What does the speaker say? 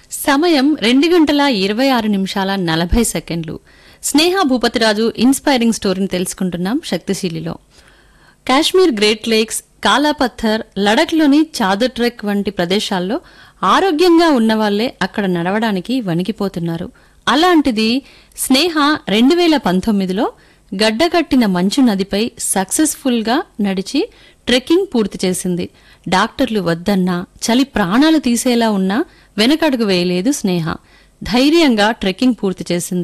సమయం రెండు గంటల ఇరవై ఆరు నిమిషాల నలభై సెకండ్లు స్నేహ భూపతిరాజు ఇన్స్పైరింగ్ స్టోరీని తెలుసుకుంటున్నాం శక్తిశీలిలో కాశ్మీర్ గ్రేట్ లేక్స్ కాలాపత్తర్ లడఖ్లోని చాదర్ ట్రెక్ వంటి ప్రదేశాల్లో ఆరోగ్యంగా ఉన్నవాళ్లే అక్కడ నడవడానికి వణికిపోతున్నారు అలాంటిది స్నేహ రెండు వేల పంతొమ్మిదిలో గడ్డకట్టిన మంచు నదిపై సక్సెస్ఫుల్ గా నడిచి ట్రెక్కింగ్ పూర్తి చేసింది డాక్టర్లు వద్దన్నా చలి ప్రాణాలు తీసేలా ఉన్నా వెనకడుగు వేయలేదు స్నేహ ధైర్యంగా ట్రెక్కింగ్ పూర్తి చేసింది